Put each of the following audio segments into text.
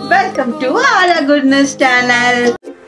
Welcome to aura goodness channel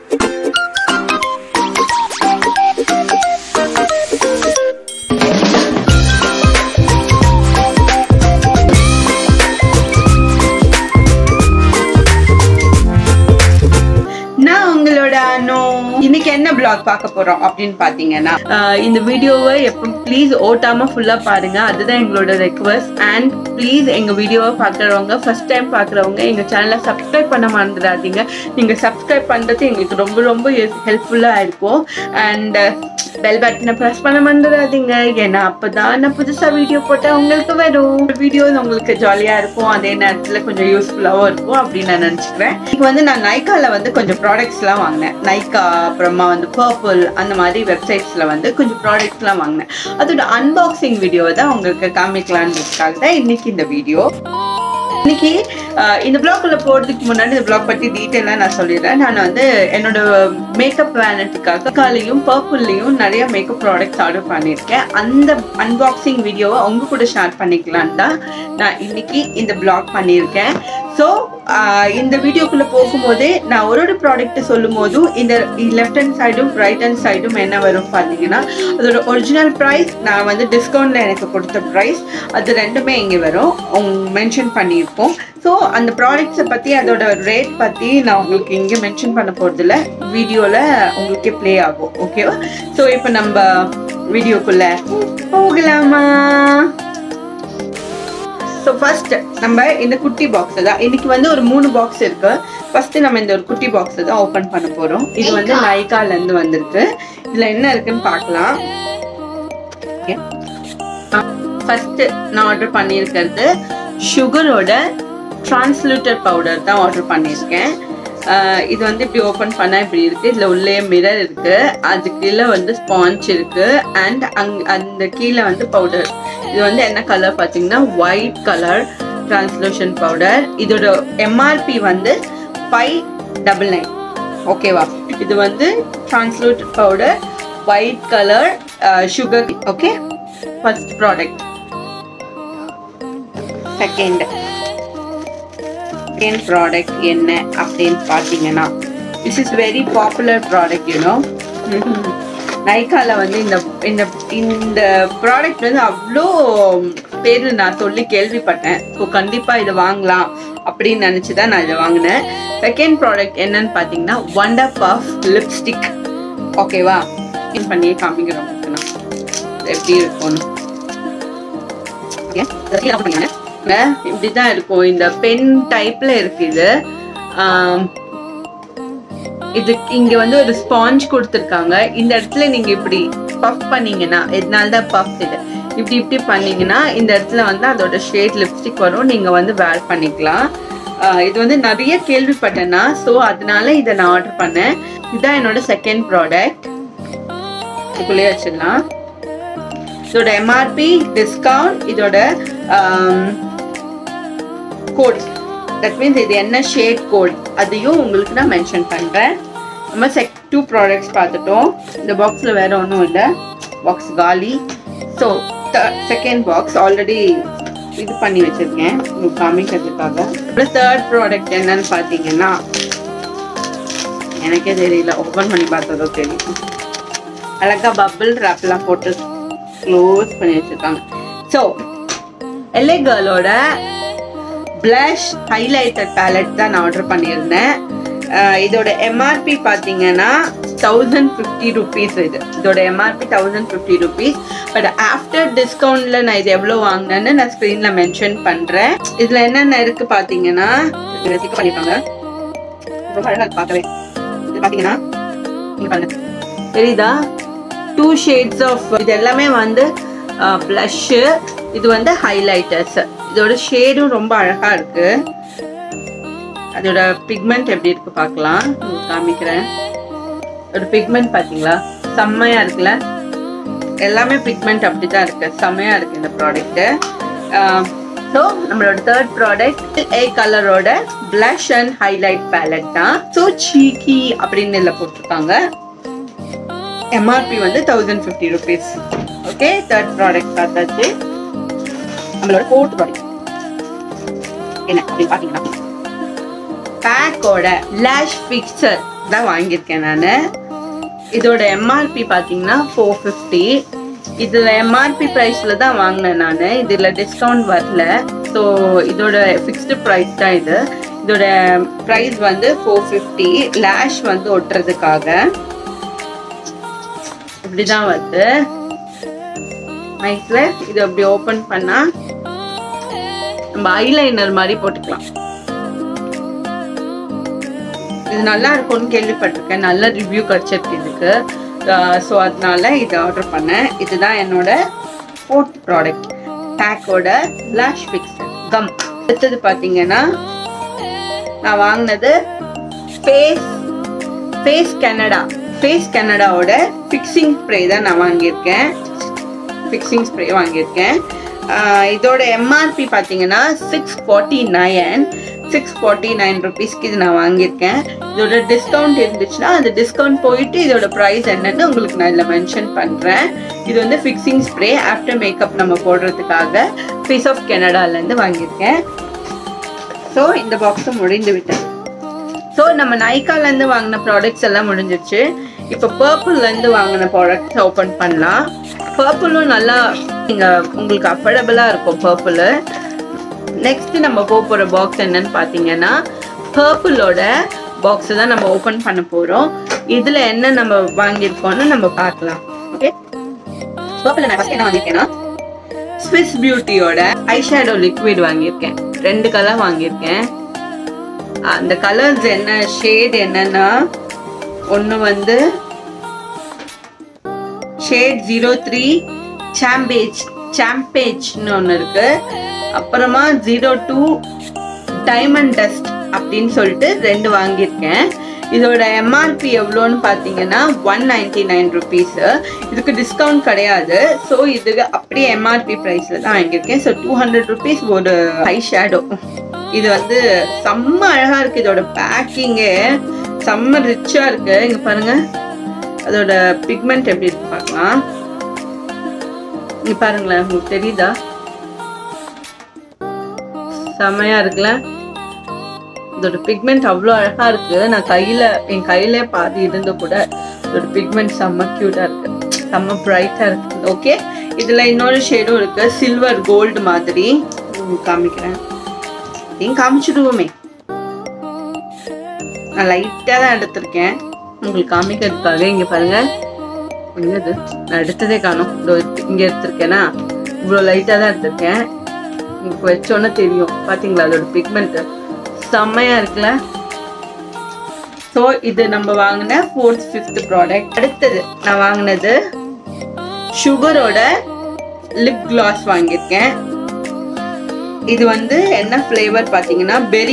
நான் உங்களோட அனு இன்னைக்கு என்ன பிளாக் பார்க்க போறோம் அப்படின்னு பாத்தீங்கன்னா ஆஹ் இந்த வீடியோவை எப்போ ப்ளீஸ் ஓட்டாம ஃபுல்லா பாருங்க அதுதான் எங்களோட ரெக்வஸ்ட் அண்ட் ப்ளீஸ் எங்க வீடியோவை பார்க்குறவங்க ஃபர்ஸ்ட் டைம் பார்க்குறவங்க எங்க சேனலை சப்ஸ்கிரைப் பண்ண மறந்துடாதீங்க நீங்க சப்ஸ்கிரைப் பண்றது எங்களுக்கு ரொம்ப ரொம்ப ஹெல்ப்ஃபுல்லா இருக்கும் அண்ட் பெல் பட்டனை ப்ரெஸ் பண்ண மறந்துடாதீங்க ஏன்னா அப்பதான் நான் புதுசா வீடியோ போட்டா உங்களுக்கு வரும் வீடியோ உங்களுக்கு ஜாலியா இருக்கும் அதே நேரத்துல கொஞ்சம் யூஸ்ஃபுல்லாவும் இருக்கும் அப்படின்னு நான் நினைச்சுக்கிறேன் இப்போ வந்து நான் நைக்கால வந்து கொஞ்சம் ப்ராடக்ட்ஸ்லாம் வாங்கினேன் நைக்கா அப்புறமா வந்து பர்பிள் அந்த மாதிரி வெப்சைட்ஸ்ல வந்து கொஞ்சம் ப்ராடக்ட்ஸ்லாம் வாங்கினேன் அதோட அன்பாக்சிங் வீடியோவை தான் உங்களுக்கு காமிக்கலான்றதுக்காக தான் இன்னைக்கு இந்த வீடியோ இன்னைக்கு அஹ், இந்த பிளாக்குள்ள போறதுக்கு முன்னாடி இந்த பிளாக் பத்தி டீட்டெயிலா நான் சொல்லிடுறேன் நான் வந்து என்னோட மேக்கப் பிளானட்டுக்காக காலையும் பர்பிள்லையும் நிறைய மேக்கப் ப்ராடக்ட்ஸ் ஆர்டர் பண்ணியிருக்கேன் அந்த அன்பாக்சிங் வீடியோவை உங்க கூட ஷேர் பண்ணிக்கலாம் தான் நான் இன்னைக்கு இந்த பிளாக் பண்ணியிருக்கேன் ஸோ இந்த வீடியோக்குள்ள போகும்போதே நான் ஒரு ஒரு ப்ராடக்ட் சொல்லும் போதும் இந்த லெஃப்ட் ஹேண்ட் சைடும் ரைட் ஹேண்ட் சைடும் என்ன வரும் பார்த்தீங்கன்னா அதோட ஒரிஜினல் ப்ரைஸ் நான் வந்து டிஸ்கவுண்ட்ல எனக்கு கொடுத்த ப்ரைஸ் அது ரெண்டுமே இங்கே வரும் மென்ஷன் பண்ணியிருப்போம் ஸோ அந்த ப்ராடக்ட்ஸை பற்றி அதோட ரேட் பற்றி நான் உங்களுக்கு இங்கே மென்ஷன் பண்ண போகிறதில்ல வீடியோவில் உங்களுக்கே ப்ளே ஆகும் ஓகேவா ஸோ இப்போ நம்ம வீடியோக்குள்ள போகலாமா ஸோ ஃபர்ஸ்ட் நம்ம இந்த குட்டி பாக்ஸ் தான் இன்னைக்கு வந்து ஒரு மூணு பாக்ஸ் இருக்கு ஃபர்ஸ்ட் நம்ம இந்த ஒரு குட்டி பாக்ஸ் தான் ஓபன் பண்ண போறோம் இது வந்து நைக்கால இருந்து வந்திருக்கு இதுல என்ன இருக்குன்னு பார்க்கலாம் ஃபர்ஸ்ட் நான் ஆர்டர் பண்ணியிருக்கிறது சுகரோட டிரான்ஸ்லூட்டர் பவுடர் தான் ஆர்டர் பண்ணியிருக்கேன் ஆஹ் இது வந்து இப்படி ஓப்பன் பண்ணா இப்படி இருக்கு இதுல உள்ளே மிரர் இருக்கு அது கீழே வந்து ஸ்பாஞ்ச் இருக்கு அண்ட் அங் அந்த கீழே வந்து பவுடர் இது வந்து என்ன கலர் பார்த்தீங்கன்னா ஒயிட் கலர் டிரான்ஸ்லூஷன் பவுடர் இதோட எம்ஆர்பி வந்து ஃபைவ் டபுள் நைன் ஓகேவா இது வந்து translucent powder white colour sugar okay first product second second product என்ன அப்படின்னு பார்த்தீங்கன்னா this is very popular product you know நைக்கால வந்து இந்த இந்த இந்த ப்ராடக்ட் வந்து அவ்வளோ பேர் நான் சொல்லி கேள்விப்பட்டேன் ஸோ கண்டிப்பாக இதை வாங்கலாம் அப்படின்னு நினச்சி தான் நான் இதை வாங்கினேன் செகண்ட் ப்ராடக்ட் என்னன்னு பார்த்தீங்கன்னா ஒண்டர் பஃப் லிப்ஸ்டிக் ஓகேவா இது பண்ணியே காமிக்கிறோம் உங்களுக்கு நான் இது எப்படி இருக்கும்னு Okay. இதை கீழே போட்டுருங்க. இல்ல, இப்படிதான் இருக்கும் இந்த பென் டைப்ல இருக்கு இது ஆம், இது இங்க வந்து ஒரு ஸ்பாஞ்ச் கொடுத்துருக்காங்க இந்த இடத்துல நீங்க இப்படி பஃப் பண்ணீங்கன்னா இதனால தான் பஃப் இது இப்படி இப்படி பண்ணீங்கன்னா இந்த இடத்துல வந்து அதோட ஷேட் லிப்ஸ்டிக் வரும் நீங்க வந்து வேர் பண்ணிக்கலாம் ஆஹ் இது வந்து நிறைய கேள்விப்பட்டேன்னா ஸோ அதனால இதை நான் ஆர்டர் பண்ணேன் இதுதான் என்னோட செகண்ட் ப்ராடக்ட் இதுக்குள்ளேயே வச்சிடலாம் இதோட எம்ஆர்பி டிஸ்கவுண்ட் இதோட கோட் தட் மீன்ஸ் இது என்ன ஷேட் கோட் அதையும் உங்களுக்கு நான் மென்ஷன் பண்ணுறேன் நம்ம செக் டூ ப்ராடக்ட்ஸ் பார்த்துட்டோம் இந்த பாக்ஸில் வேற ஒன்றும் இல்லை பாக்ஸ் காலி ஸோ செகண்ட் பாக்ஸ் ஆல்ரெடி இது பண்ணி வச்சிருக்கேன் உங்களுக்கு காமிக்கிறதுக்காக அப்புறம் தேர்ட் ப்ராடக்ட் என்னன்னு பார்த்தீங்கன்னா எனக்கே தெரியல ஓப்பன் பண்ணி பார்த்ததோ தெரியும் அழகா பபிள் ரேப்லாம் போட்டு க்ளோஸ் பண்ணி வச்சிருக்காங்க ஸோ எல்ஏ கேர்ளோட பிளஷ் ஹைலைட்டர் பேலட் தான் நான் ஆர்டர் பண்ணியிருந்தேன் அஹ் இதோட எம்ஆர்பி பார்த்தீங்கன்னா தௌசண்ட் ஃபிஃப்டி ருபீஸ் இது இதோட MRP thousand fifty rupees but after டிஸ்கவுண்ட்ல நான் இது எவ்வளோ வாங்கினேன்னு நான் ஸ்க்ரீனில் மென்ஷன் பண்ணுறேன் இதில் என்னென்ன இருக்கு பார்த்தீங்கன்னா இதில் stick பண்ணியிருக்காங்க ரொம்ப அழகா இருக்கு பார்க்கவே இது பார்த்தீங்கன்னா இங்க பாருங்க தெரியுதா டூ ஷேட்ஸ் ஆஃப் இது எல்லாமே வந்து ப்ளஷ்ஷு இது வந்து ஹைலைட்டர்ஸ் இதோட ஷேடும் ரொம்ப அழகா இருக்கு அதோட பிக்மெண்ட் எப்படி இருக்கு பார்க்கலாம் உங்களுக்கு காமிக்கிறேன் ஒரு பிக்மெண்ட் பார்த்தீங்களா செம்மையா இருக்குல்ல எல்லாமே பிக்மெண்ட் அப்படிதான் இருக்கு செம்மையா இருக்கு இந்த ப்ராடக்ட் ஸோ நம்மளோட தேர்ட் ப்ராடக்ட் ஏ கலரோட பிளஷ் அண்ட் ஹைலைட் பேலட் தான் ஸோ சீக்கி அப்படின்னு இதில் போட்டிருக்காங்க எம்ஆர்பி வந்து thousand fifty rupees okay third product பார்த்தாச்சு நம்மளோட ஃபோர்த் ப்ராடக்ட் என்ன அப்படின்னு பார்த்தீங்கன்னா பேக்கோட லேஷ் ஃபிக்சர் தான் வாங்கியிருக்கேன் நான் இதோட எம்ஆர்பி பார்த்தீங்கன்னா ஃபோர் ஃபிஃப்டி இதில் எம்ஆர்பி ப்ரைஸில் தான் வாங்கினேன் நான் இதில் டிஸ்கவுண்ட் வரல ஸோ இதோட ஃபிக்ஸ்டு ப்ரைஸ் தான் இது இதோட ப்ரைஸ் வந்து ஃபோர் ஃபிஃப்டி லேஷ் வந்து ஒட்டுறதுக்காக இப்படி தான் வருது நைஸில் இது அப்படி ஓப்பன் பண்ணால் நம்ம ஐலைனர் மாதிரி போட்டுக்கலாம் இது நல்லா இருக்கும்னு கேள்விப்பட்டிருக்கேன் நல்ல ரிவ்யூ கிடைச்சிருக்கு இதுக்கு ஸோ அதனால இதை ஆர்டர் பண்ணேன் இதுதான் என்னோட ஃபோர்த் ப்ராடக்ட் பேக்கோட லாஷ் ஃபிக்ஸர் கம் அடுத்தது பார்த்தீங்கன்னா நான் வாங்கினது ஃபேஸ் ஃபேஸ் கனடா ஃபேஸ் கனடாவோட ஃபிக்ஸிங் ஸ்ப்ரே தான் நான் வாங்கியிருக்கேன் ஃபிக்ஸிங் ஸ்ப்ரே வாங்கியிருக்கேன் ஆஹ் இதோட எம்ஆர்பி பார்த்தீங்கன்னா six forty nine six forty nine ருபீஸ்க்கு இது நான் வாங்கியிருக்கேன் இதோட டிஸ்கவுண்ட் இருந்துச்சுன்னா அந்த டிஸ்கவுண்ட் போயிட்டு இதோட ப்ரைஸ் என்னன்னு உங்களுக்கு நான் இதில் மென்ஷன் பண்ணுறேன் இது வந்து ஃபிக்ஸிங் ஸ்ப்ரே ஆஃப்டர் மேக்கப் நம்ம போடுறதுக்காக ஃபேஸ் ஆஃப் கனடாலேருந்து வாங்கியிருக்கேன் ஸோ இந்த பாக்ஸும் முடிந்து விட்டது ஸோ நம்ம நைக்காலேருந்து வாங்கின ப்ராடக்ட்ஸ் எல்லாம் முடிஞ்சிருச்சு இப்போ பர்பிள்லேருந்து வாங்கின ப்ராடக்ட்ஸ் ஓப்பன் பண்ணலாம் பர்பிளும் நல்லா நீங்கள் உங்களுக்கு அஃபோர்டபுளாக இருக்கும் பர்பிள் நெக்ஸ்ட் நம்ம போக போகிற பாக்ஸ் என்னன்னு பார்த்தீங்கன்னா பர்பிளோட பாக்ஸை தான் நம்ம ஓப்பன் பண்ண போகிறோம் இதில் என்ன நம்ம வாங்கியிருக்கோம்னு நம்ம பார்க்கலாம் ஓகே பர்பிள் நான் ஃபஸ்ட் என்ன வாங்கியிருக்கேன்னா ஸ்விஸ் பியூட்டியோட ஐஷேடோ லிக்விட் வாங்கியிருக்கேன் ரெண்டு கலர் வாங்கியிருக்கேன் அந்த கலர்ஸ் என்ன ஷேட் என்னன்னா ஒன்று வந்து ஷேட் ஜீரோ த்ரீ சாம்பேஜ் சாம்பேஜ்னு ஒன்று இருக்கு அப்புறமா ஜீரோ டூ டைமண்ட் டஸ்ட் அப்படின்னு சொல்லிட்டு ரெண்டு வாங்கியிருக்கேன் இதோட எம்ஆர்பி எவ்வளோன்னு பார்த்தீங்கன்னா ஒன் நைன்டி நைன் ருபீஸ் இதுக்கு டிஸ்கவுண்ட் கிடையாது ஸோ இது அப்படியே எம்ஆர்பி ப்ரைஸில் தான் வாங்கியிருக்கேன் ஸோ டூ ஹண்ட்ரட் ருபீஸ் ஒரு ஹை ஷேடோ இது வந்து செம்ம அழகாக இருக்குது இதோட பேக்கிங்கு செம்ம ரிச்சாக இருக்கு இங்கே பாருங்க அதோட பிக்மெண்ட் எப்படி இருக்கு பார்க்கலாம் இங்க பாருங்களேன் உங்களுக்கு தெரியுதா செம்மையா இருக்குல்ல இதோட பிக்மெண்ட் அவ்வளோ அழகா இருக்கு நான் கையில என் கையில பாதி இருந்து கூட இதோட பிக்மெண்ட் செம்ம கியூட்டா இருக்கு செம்ம பிரைட்டா இருக்கு ஓகே இதுல இன்னொரு ஷேடும் இருக்கு சில்வர் கோல்டு மாதிரி உங்களுக்கு காமிக்கிறேன் இதையும் காமிச்சிடுவோமே நான் லைட்டா தான் எடுத்திருக்கேன் உங்களுக்கு காமிக்கிறதுக்காக இங்க பாருங்க என்னது நான் எடுத்ததே காணும் இதோ இங்க எடுத்திருக்கேனா இவ்வளோ லைட்டா தான் எடுத்திருக்கேன் உங்களுக்கு வச்சோன்னே தெரியும் பாத்தீங்களா அதோட பிக்மெண்ட் செம்மையா இருக்குல்ல ஸோ இது நம்ம வாங்கின ஃபோர்த் ஃபிஃப்த் ப்ராடக்ட் அடுத்தது நான் வாங்கினது சுகரோட லிப் கிளாஸ் வாங்கியிருக்கேன் இது வந்து என்ன ஃப்ளேவர் பார்த்தீங்கன்னா பெரி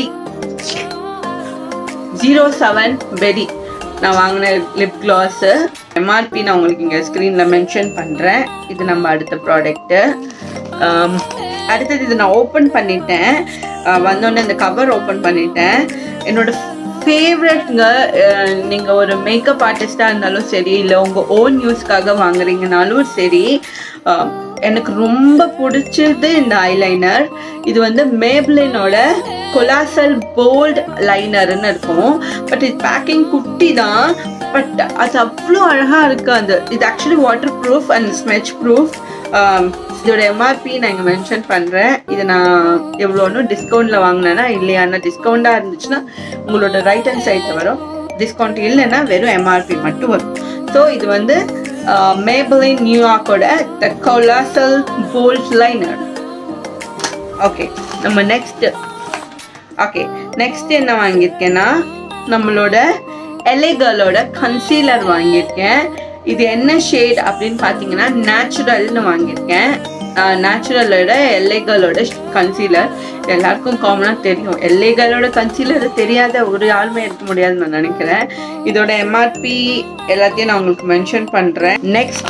ஜீரோ செவன் பெரி நான் வாங்கின லிப் கிளாஸு எம்ஆர்பி நான் உங்களுக்கு இங்கே ஸ்க்ரீனில் மென்ஷன் பண்ணுறேன் இது நம்ம அடுத்த ப்ராடக்ட்டு அடுத்தது இது நான் ஓப்பன் பண்ணிட்டேன் அஹ் வந்தோடனே இந்த கவர் ஓப்பன் பண்ணிட்டேன் என்னோட ஃபேவரட்ங்க நீங்கள் ஒரு மேக்கப் ஆர்டிஸ்டாக இருந்தாலும் சரி இல்லை உங்கள் ஓன் யூஸ்க்காக வாங்குறீங்கனாலும் சரி அஹ் எனக்கு ரொம்ப பிடிச்சது இந்த ஐலைனர் இது வந்து மேப்ளினோட கொலாசல் போல்ட் லைனர்னு இருக்கும் பட் இது பேக்கிங் குட்டி தான் பட் அது அவ்வளோ அழகாக இருக்கு அந்த இது actually water proof and smudge proof இதோட எம்ஆர்பி நான் இங்கே மென்ஷன் பண்ணுறேன் இது நான் எவ்வளோன்னு டிஸ்கவுண்ட்டில் வாங்கினேன்னா இல்லையானா டிஸ்கவுண்ட்டாக இருந்துச்சுன்னா உங்களோட ரைட் ஹேண்ட் சைடில் வரும் டிஸ்கவுண்ட் இல்லைன்னா வெறும் எம்ஆர்பி மட்டும் வரும் ஸோ இது வந்து மேபிளின் நியூயார்க்கோட the colossal bold liner okay நம்ம நெக்ஸ்ட் ஓகே நெக்ஸ்ட் என்ன வாங்கியிருக்கேன்னா நம்மளோட எலைகளோட கன்சீலர் வாங்கியிருக்கேன் இது என்ன ஷேட் அப்படின்னு பார்த்தீங்கன்னா நேச்சுரல்னு வாங்கியிருக்கேன் நேச்சுரலோட எல்லைகளோட கன்சீலர் எல்லாருக்கும் காமனாக தெரியும் எல்லைகளோட கன்சீலர் தெரியாத ஒரு ஆளுமே இருக்க முடியாதுன்னு நான் நினைக்கிறேன் இதோட எம்ஆர்பி எல்லாத்தையும் நான் உங்களுக்கு மென்ஷன் பண்ணுறேன் நெக்ஸ்ட்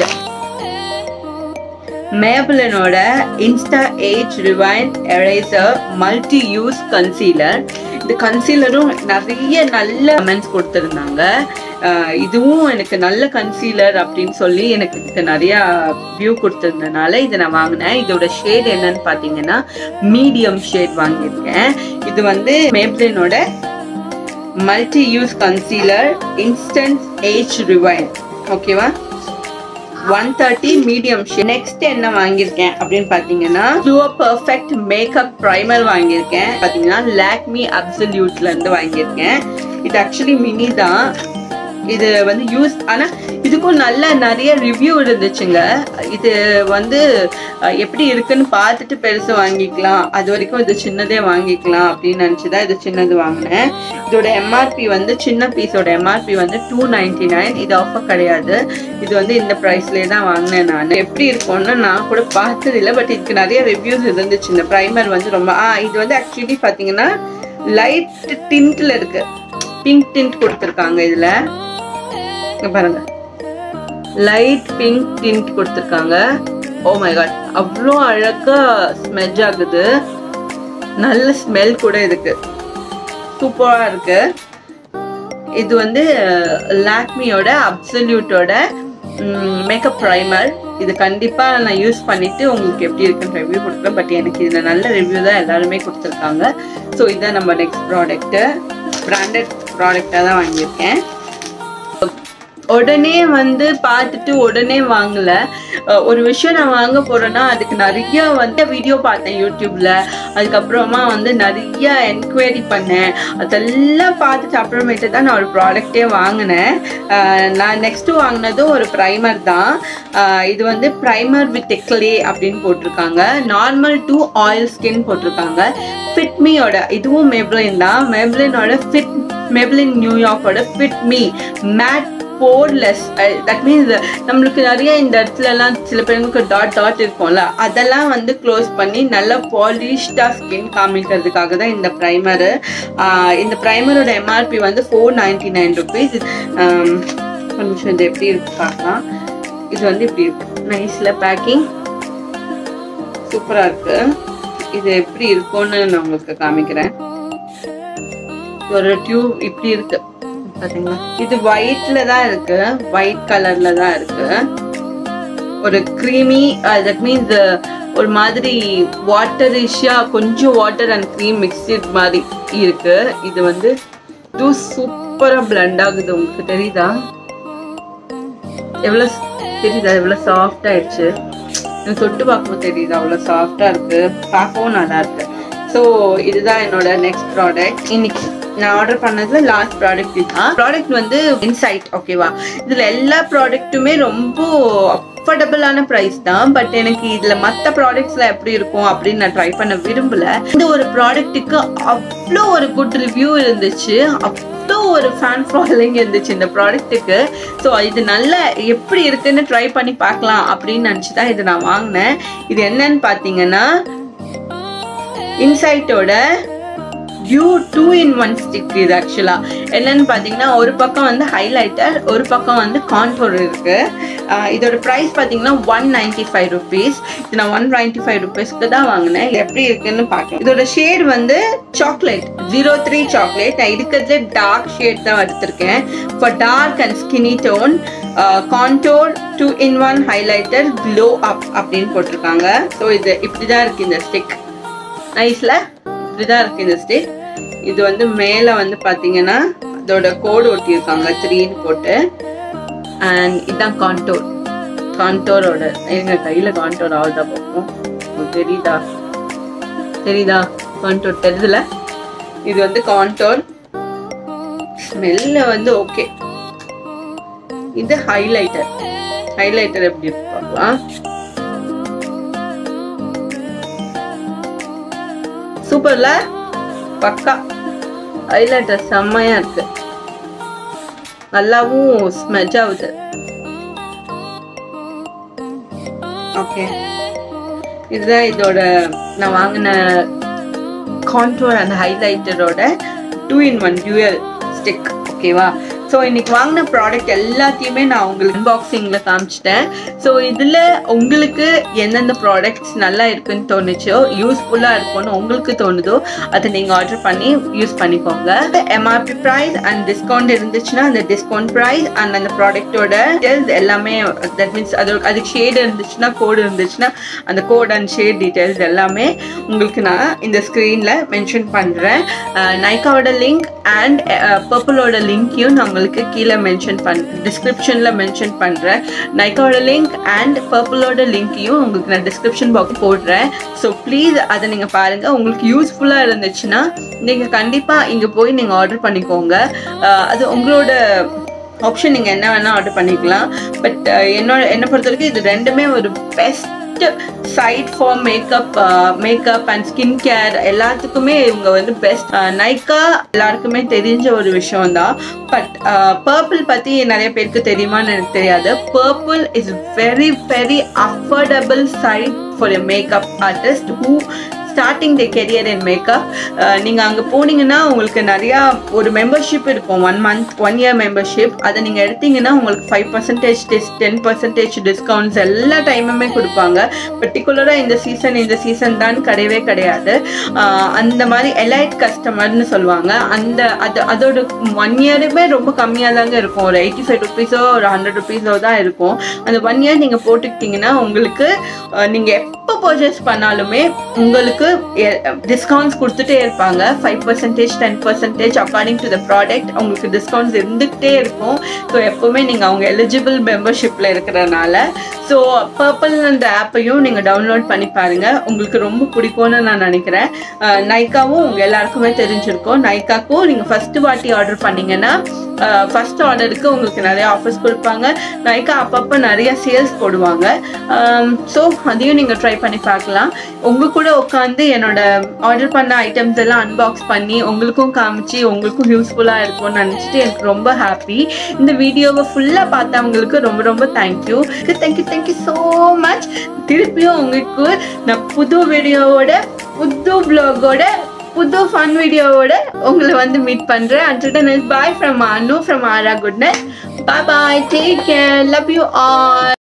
மேபிளனோட insta age rewind eraser multi use concealer இந்த கன்சீலரும் நிறைய நல்ல கமெண்ட்ஸ் கொடுத்துருந்தாங்க ஆஹ் இதுவும் எனக்கு நல்ல கன்சீலர் அப்படின்னு சொல்லி எனக்கு இதுக்கு நிறைய வியூ கொடுத்துருந்தனால இதை நான் வாங்கினேன் இதோட ஷேட் என்னன்னு பார்த்தீங்கன்னா மீடியம் ஷேட் வாங்கியிருக்கேன் இது வந்து மேப்ளினோட multi use concealer instant age rewind ஓகேவா ஒன் தேர்ட்டி மீடியம் நெக்ஸ்ட் என்ன வாங்கியிருக்கேன் அப்படின்னு பார்த்தீங்கன்னா ப்ளூவர் பர்ஃபெக்ட் மேக்கப் ப்ரைமர் வாங்கியிருக்கேன் பார்த்தீங்கன்னா லாக்மி அப்சல்யூட்ல இருந்து வாங்கியிருக்கேன் இது ஆக்சுவலி மினி தான் இது வந்து யூஸ் ஆனால் இதுக்கும் நல்ல நிறைய ரிவ்யூ இருந்துச்சுங்க இது வந்து அஹ், எப்படி இருக்குன்னு பார்த்துட்டு பெருசு வாங்கிக்கலாம் அது வரைக்கும் இது சின்னதே வாங்கிக்கலாம் அப்படின்னு நினச்சி தான் இது சின்னது வாங்கினேன் இதோட எம்ஆர்பி வந்து சின்ன பீஸோட எம்ஆர்பி வந்து டூ நைன்டி நைன் இது ஆஃபர் கிடையாது இது வந்து இந்த ப்ரைஸ்லேயே தான் வாங்கினேன் நான் எப்படி இருக்கும்னு நான் கூட பார்த்தது இல்லை பட் இதுக்கு நிறைய ரிவ்யூஸ் இருந்துச்சு இந்த ப்ரைமர் வந்து ரொம்ப ஆ இது வந்து ஆக்சுவலி பார்த்தீங்கன்னா லைட் டிண்ட்டில் இருக்கு பிங்க் டிண்ட் கொடுத்துருக்காங்க இதில் இங்க பாருங்க லைட் பிங்க் டிண்ட் கொடுத்துருக்காங்க ஓ மை காட் அவ்வளோ அழகா ஸ்மெஜ் ஆகுது நல்ல ஸ்மெல் கூட இருக்கு சூப்பராக இருக்கு இது வந்து லாக்மியோட அப்சல்யூட்டோட மேக்கப் ப்ரைமர் இது கண்டிப்பாக நான் யூஸ் பண்ணிட்டு உங்களுக்கு எப்படி இருக்குன்னு ரிவ்யூ கொடுக்குறேன் பட் எனக்கு இதில் நல்ல ரிவ்யூ தான் எல்லாருமே கொடுத்துருக்காங்க ஸோ இதான் நம்ம நெக்ஸ்ட் ப்ராடக்ட்டு பிராண்டட் ப்ராடக்டாக தான் வாங்கியிருக்கேன் உடனே வந்து பார்த்துட்டு உடனே வாங்கல அஹ் ஒரு விஷயம் நான் வாங்க போறேன்னா அதுக்கு நிறைய வந்து வீடியோ பார்த்தேன் யூடியூப்ல அதுக்கப்புறமா வந்து நிறைய என்கொயரி பண்ணேன் அதெல்லாம் பார்த்துட்டு அப்புறமேட்டு தான் நான் ஒரு ப்ராடக்டே வாங்கினேன் அஹ் நான் நெக்ஸ்ட் வாங்கினதும் ஒரு ப்ரைமர் தான் அஹ் இது வந்து ப்ரைமர் வித் கிளே அப்படின்னு போட்டிருக்காங்க நார்மல் டு ஆயில் ஸ்கின் போட்டிருக்காங்க ஃபிட்மியோட இதுவும் மெப்ளின் தான் மெப்ளினோட ஃபிட் மெப்ளின் நியூயார்க்கோட fit me matte poreless that means நம்மளுக்கு நிறைய இந்த இடத்துலலாம் சில பேருக்கு டாட் டாட் இருக்கும்ல அதெல்லாம் வந்து க்ளோஸ் பண்ணி நல்லா பாலிஷ்டாக ஸ்கின் காமிக்கிறதுக்காக தான் இந்த ப்ரைமரு இந்த ப்ரைமரோட எம்ஆர்பி வந்து ஃபோர் நைன்டி நைன் ருபீஸ் நிமிஷம் இது எப்படி இருக்கு பார்க்கலாம் இது வந்து இப்படி இருக்கு நைஸில் பேக்கிங் சூப்பராக இருக்கு இது எப்படி இருக்கும்னு நான் உங்களுக்கு காமிக்கிறேன் ஒரு டியூப் இப்படி இருக்கு பாத்தீங்களா இது ஒயிட்ல தான் இருக்கு ஒயிட் கலர்ல தான் இருக்கு ஒரு க்ரீமி தட் மீன்ஸ் ஒரு மாதிரி வாட்டரிஷா கொஞ்சம் வாட்டர் அண்ட் க்ரீம் மிக்ஸ்ட் மாதிரி இருக்கு இது வந்து டூ சூப்பரா பிளண்ட் ஆகுது உங்களுக்கு தெரியுதா எவ்வளவு தெரியுதா எவ்வளவு சாஃப்ட் ஆயிடுச்சு எனக்கு தொட்டு பார்க்கும்போது தெரியுது அவ்வளோ சாஃப்டா இருக்கு பார்க்கவும் நல்லா இருக்கு ஸோ இதுதான் என்னோட நெக்ஸ்ட் ப்ராடக்ட் இன்னைக்கு நான் ஆர்டர் பண்ணதுல லாஸ்ட் ப்ராடக்ட் இதுதான் ப்ராடக்ட் வந்து இன்சைட் ஓகேவா இதுல எல்லா ப்ராடக்ட்டுமே ரொம்ப அஃபோர்டபுளான ப்ரைஸ் தான் பட் எனக்கு இதுல மற்ற ப்ராடக்ட்ஸ்ல எப்படி இருக்கும் அப்படின்னு நான் ட்ரை பண்ண விரும்பல இந்த ஒரு ப்ராடக்ட்டுக்கு அவ்வளோ ஒரு குட் ரிவ்யூ இருந்துச்சு அவ்வளோ ஒரு ஃபேன் ஃபாலோயிங் இருந்துச்சு இந்த ப்ராடக்ட்டுக்கு ஸோ இது நல்ல எப்படி இருக்குன்னு ட்ரை பண்ணி பார்க்கலாம் அப்படின்னு நினச்சி தான் இது நான் வாங்கினேன் இது என்னன்னு பார்த்தீங்கன்னா இன்சைட்டோட dew two in one stick இது ஆக்சுவலாக என்னன்னு பார்த்தீங்கன்னா ஒரு பக்கம் வந்து ஹைலைட்டர் ஒரு பக்கம் வந்து கான்டோர் இருக்கு ஆஹ் இதோட ப்ரைஸ் பார்த்தீங்கன்னா ஒன் நைன்டி ஃபைவ் ருபீஸ் இது நான் ஒன் நைன்டி ஃபைவ் ருபீஸ்க்கு தான் வாங்கினேன் இது எப்படி இருக்குன்னு பார்க்கலாம் இதோட ஷேட் வந்து சாக்லேட் ஜீரோ த்ரீ சாக்லேட் நான் இருக்கிறதுல டார்க் ஷேட் தான் எடுத்திருக்கேன் for dark and skinny tone contour two in one highlighter glow up அப்படின்னு போட்டிருக்காங்க ஸோ இது இப்படி தான் இருக்கு இந்த ஸ்டிக் நைஸில் இப்படிதான் இருக்கு இந்த ஸ்டிக் இது வந்து மேலே வந்து பார்த்தீங்கன்னா அதோட கோடு ஒட்டியிருக்காங்க த்ரீன்னு போட்டு அண்ட் இதுதான் கான்டோர் கான்டோரோட எங்க கையில் கான்டோர் ஆகுதா பார்ப்போம் உங்களுக்கு தெரியுதா தெரியுதா கான்டோர் தெரியுதுல இது வந்து கான்டோர் ஸ்மெல்ல வந்து ஓகே இது ஹைலைட்டர் ஹைலைட்டர் எப்படி இருக்கு பார்க்கலாம் சூப்பர்ல பக்கா ஹைலைட்டர் செம்மையா இருக்கு நல்லாவும் ஸ்மெஜ் ஆகுது ஓகே இதுதான் இதோட நான் வாங்கின கான்டோர் அண்ட் ஹைலைட்டரோட two in one dual stick ஓகேவா ஸோ இன்னைக்கு வாங்கின ப்ராடக்ட் எல்லாத்தையுமே நான் உங்களுக்கு அன்பாக்சிங்கில் காமிச்சிட்டேன் ஸோ இதில் உங்களுக்கு எந்தெந்த ப்ராடக்ட்ஸ் நல்லா இருக்குன்னு தோணுச்சோ யூஸ்ஃபுல்லாக இருக்கும்னு உங்களுக்கு தோணுதோ அதை நீங்கள் ஆர்டர் பண்ணி யூஸ் பண்ணிக்கோங்க எம்ஆர்பி ப்ரைஸ் அண்ட் டிஸ்கவுண்ட் இருந்துச்சுன்னா அந்த டிஸ்கவுண்ட் ப்ரைஸ் அண்ட் அந்த ப்ராடக்ட்டோட டீட்டெயில்ஸ் எல்லாமே தட் மீன்ஸ் அது அதுக்கு ஷேடு இருந்துச்சுன்னா கோடு இருந்துச்சுன்னா அந்த கோட் அண்ட் ஷேட் டீட்டெயில்ஸ் எல்லாமே உங்களுக்கு நான் இந்த ஸ்க்ரீனில் மென்ஷன் பண்ணுறேன் நைக்காவோட லிங்க் அண்ட் பர்பிளோட லிங்க்கையும் நான் உங்களுக்கு கீழே மென்ஷன் பண் டிஸ்கிரிப்ஷனில் மென்ஷன் பண்ணுறேன் நைக்காவோட லிங்க் அண்ட் பர்பிளோட லிங்க்கையும் உங்களுக்கு நான் டிஸ்கிரிப்ஷன் பாக்ஸ் போடுறேன் ஸோ ப்ளீஸ் அதை நீங்கள் பாருங்கள் உங்களுக்கு யூஸ்ஃபுல்லாக இருந்துச்சுன்னா நீங்கள் கண்டிப்பாக இங்கே போய் நீங்கள் ஆர்டர் பண்ணிக்கோங்க அஹ் அது உங்களோட ஆப்ஷன் நீங்கள் என்ன வேணால் ஆர்டர் பண்ணிக்கலாம் பட் என்னோட என்னை பொறுத்த வரைக்கும் இது ரெண்டுமே ஒரு best site for makeup makeup and skin care எல்லாத்துக்குமே இவங்க வந்து பெஸ்ட் நைக்கா எல்லாருக்குமே தெரிஞ்ச ஒரு விஷயம் தான் பட் பர்பிள் பற்றி நிறைய பேருக்கு தெரியுமான்னு எனக்கு தெரியாது purple is very very affordable site for a makeup artist who starting the career in makeup நீங்கள் அங்கே போனீங்கன்னா உங்களுக்கு நிறையா ஒரு மெம்பர்ஷிப் இருக்கும் one month one year membership அதை நீங்கள் எடுத்தீங்கன்னா உங்களுக்கு five percentage dis ten percentage discounts எல்லா டைமுமே கொடுப்பாங்க பர்டிகுலராக இந்த சீசன் இந்த சீசன் தான் கிடையவே கிடையாது ஆஹ் அந்த மாதிரி எலைட் கஸ்டமர்னு சொல்லுவாங்க அந்த அது அதோட ஒன் இயருமே ரொம்ப கம்மியாக தாங்க இருக்கும் ஒரு எயிட்டி ஃபைவ் ருபீஸோ ஒரு ஹண்ட்ரட் ருபீஸோ தான் இருக்கும் அந்த ஒன் இயர் நீங்கள் போட்டுக்கிட்டிங்கன்னா உங்களுக்கு நீங்கள் எப்போ பர்ச்சேஸ் பண்ணாலுமே உங்களுக்கு டிஸ்கவுண்ட்ஸ் கொடுத்துட்டே இருப்பாங்க five percentage ten percentage according to the product உங்களுக்கு டிஸ்கவுண்ட்ஸ் இருந்துக்கிட்டே இருக்கும் ஸோ எப்போவுமே நீங்கள் அவங்க எலிஜிபிள் மெம்பர்ஷிப்பில் இருக்கிறனால ஸோ பர்பிள் அந்த ஆப்பையும் நீங்கள் டவுன்லோட் பண்ணி பாருங்கள் உங்களுக்கு ரொம்ப பிடிக்கும்னு நான் நினைக்கிறேன் நைக்காவும் உங்கள் எல்லாருக்குமே தெரிஞ்சிருக்கும் நைக்காக்கும் நீங்கள் ஃபஸ்ட்டு வாட்டி ஆர்டர் பண்ணீங்கன்னா ஃபஸ்ட் ஆர்டருக்கு உங்களுக்கு நிறைய ஆஃபர்ஸ் கொடுப்பாங்க நைக்கா அப்பப்போ நிறைய சேல்ஸ் போடுவாங்க ஸோ அதையும் நீங்கள் ட்ரை பண்ணி பார்க்கலாம் உங்கள் கூட உட்காந்து என்னோட ஆர்டர் பண்ண ஐட்டம்ஸ் எல்லாம் அன்பாக்ஸ் பண்ணி உங்களுக்கும் காமிச்சு உங்களுக்கும் யூஸ்ஃபுல்லாக இருக்கும்னு நினச்சிட்டு எனக்கு ரொம்ப ஹாப்பி இந்த வீடியோவை ஃபுல்லாக பார்த்தவங்களுக்கு ரொம்ப ரொம்ப thank you thank you thank you so much திருப்பியும் உங்களுக்கு நான் புது வீடியோவோட புது ப்ளாகோட புது ஃபன் வீடியோவோட உங்களை வந்து மீட் பண்ணுறேன் and bye from Anu from aura goodness bye bye take care love you all